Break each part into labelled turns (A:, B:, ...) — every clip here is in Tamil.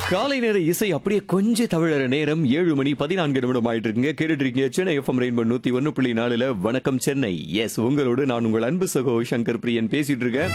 A: காலை நேர இசை அப்படியே கொஞ்சம் தவிழற நேரம் ஏழு மணி பதினான்கு நிமிடம் ஆயிட்டு இருக்குங்க கேட்டுட்டு இருக்கீங்க சென்னை எஃப்எம் ரெயின்போ நூத்தி ஒன்னு புள்ளி நாலுல வணக்கம் சென்னை எஸ் உங்களோடு நான் உங்கள் அன்பு சகோ சங்கர் பிரியன் பேசிட்டு இருக்கேன்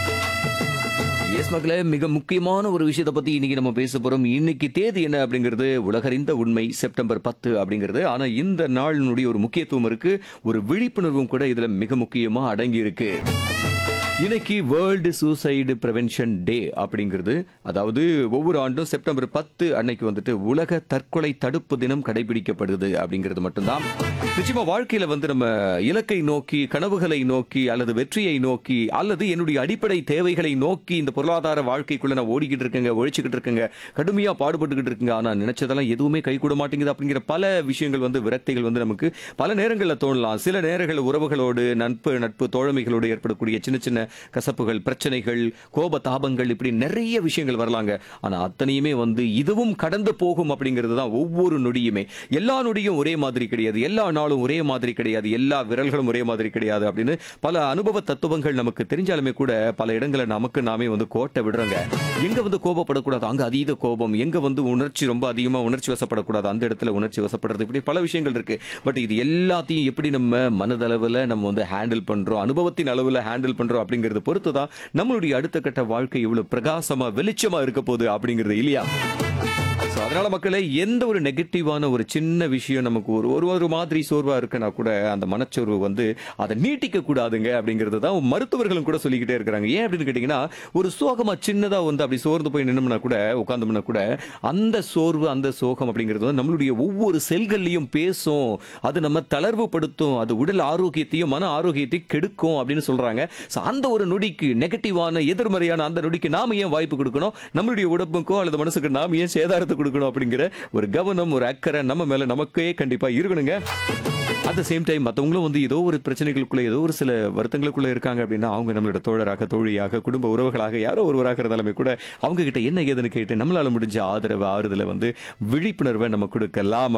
A: எஸ் மக்களே மிக முக்கியமான ஒரு விஷயத்தை பத்தி இன்னைக்கு நம்ம பேச போறோம் இன்னைக்கு தேதி என்ன அப்படிங்கிறது உலகறிந்த உண்மை செப்டம்பர் பத்து அப்படிங்கிறது ஆனா இந்த நாளினுடைய ஒரு முக்கியத்துவம் இருக்கு ஒரு விழிப்புணர்வும் கூட இதுல மிக முக்கியமா அடங்கி இருக்கு இன்னைக்கு வேர்ல்டு சூசைடு ப்ரிவென்ஷன் டே அப்படிங்கிறது அதாவது ஒவ்வொரு ஆண்டும் செப்டம்பர் பத்து அன்னைக்கு வந்துட்டு உலக தற்கொலை தடுப்பு தினம் கடைபிடிக்கப்படுது அப்படிங்கிறது மட்டும்தான் நிச்சயமா வாழ்க்கையில வந்து நம்ம இலக்கை நோக்கி கனவுகளை நோக்கி அல்லது வெற்றியை நோக்கி அல்லது என்னுடைய அடிப்படை தேவைகளை நோக்கி இந்த பொருளாதார வாழ்க்கைக்குள்ள நான் ஓடிக்கிட்டு இருக்கேங்க ஒழிச்சுக்கிட்டு இருக்கேங்க கடுமையா பாடுபட்டுக்கிட்டு இருக்கேங்க ஆனா நினைச்சதெல்லாம் எதுவுமே கை கூட மாட்டேங்குது அப்படிங்கிற பல விஷயங்கள் வந்து விரக்திகள் வந்து நமக்கு பல நேரங்களில் தோணலாம் சில நேரங்கள் உறவுகளோடு நட்பு நட்பு தோழமைகளோடு ஏற்படக்கூடிய சின்ன சின்ன கசப்புகள் பிரச்சனைகள் கோப தாபங்கள் இப்படி நிறைய விஷயங்கள் வரலாங்க ஆனா அத்தனையுமே வந்து இதுவும் கடந்து போகும் அப்படிங்கிறது தான் ஒவ்வொரு நொடியுமே எல்லா நொடியும் ஒரே மாதிரி கிடையாது எல்லா நாளும் ஒரே மாதிரி கிடையாது எல்லா விரல்களும் ஒரே மாதிரி கிடையாது அப்படின்னு பல அனுபவ தத்துவங்கள் நமக்கு தெரிஞ்சாலுமே கூட பல இடங்களை நமக்கு நாமே வந்து கோட்டை விடுறோங்க எங்க வந்து கோபப்படக்கூடாது அங்க அதீத கோபம் எங்க வந்து உணர்ச்சி ரொம்ப அதிகமா உணர்ச்சி வசப்படக்கூடாது அந்த இடத்துல உணர்ச்சி வசப்படுறது இப்படி பல விஷயங்கள் இருக்கு பட் இது எல்லாத்தையும் எப்படி நம்ம மனதளவுல நம்ம வந்து ஹேண்டில் பண்றோம் அனுபவத்தின் அளவுல ஹேண்டில் பண்றோம் அப்படிங்கறது பொறுத்து தான் நம்மளுடைய அடுத்த கட்ட வாழ்க்கை இவ்வளவு பிரகாசமா வெளிச்சமா இருக்க போகுது அப்படிங்கிறது இல்லையா So, அதனால மக்களே எந்த ஒரு நெகட்டிவான ஒரு சின்ன விஷயம் நமக்கு ஒரு ஒரு ஒரு மாதிரி சோர்வா இருக்குன்னா கூட அந்த மனச்சோர்வு வந்து அதை நீட்டிக்க கூடாதுங்க அப்படிங்கிறது தான் மருத்துவர்களும் கூட சொல்லிக்கிட்டே இருக்கிறாங்க ஏன் அப்படின்னு கேட்டீங்கன்னா ஒரு சோகமா சின்னதா வந்து அப்படி சோர்ந்து போய் நின்னோம்னா கூட உட்கார்ந்தோம்னா கூட அந்த சோர்வு அந்த சோகம் அப்படிங்கிறது வந்து நம்மளுடைய ஒவ்வொரு செல்கள்லையும் பேசும் அது நம்ம தளர்வுபடுத்தும் அது உடல் ஆரோக்கியத்தையும் மன ஆரோக்கியத்தையும் கெடுக்கும் அப்படின்னு சொல்றாங்க So, அந்த ஒரு நொடிக்கு நெகட்டிவான எதிர்மறையான அந்த நொடிக்கு நாம ஏன் வாய்ப்பு கொடுக்கணும் நம்மளுடைய உடம்புக்கோ அல்லது மனசுக்கு நாம ஏன் சேதாரத்தை கொடுக்கணும் அப்படிங்கிற ஒரு கவனம் ஒரு அக்கறை நம்ம மேல நமக்கே கண்டிப்பா இருக்கணுங்க அட் த சேம் டைம் மற்றவங்களும் வந்து ஏதோ ஒரு பிரச்சனைகளுக்குள்ள ஏதோ ஒரு சில வருத்தங்களுக்குள்ள இருக்காங்க அப்படின்னா அவங்க நம்மளோட தோழராக தோழியாக குடும்ப உறவுகளாக யாரோ ஒருவராக இருந்தாலுமே கூட அவங்க கிட்ட என்ன ஏதுன்னு கேட்டு நம்மளால முடிஞ்ச ஆதரவு ஆறுதலை வந்து விழிப்புணர்வை நம்ம கொடுக்கலாம்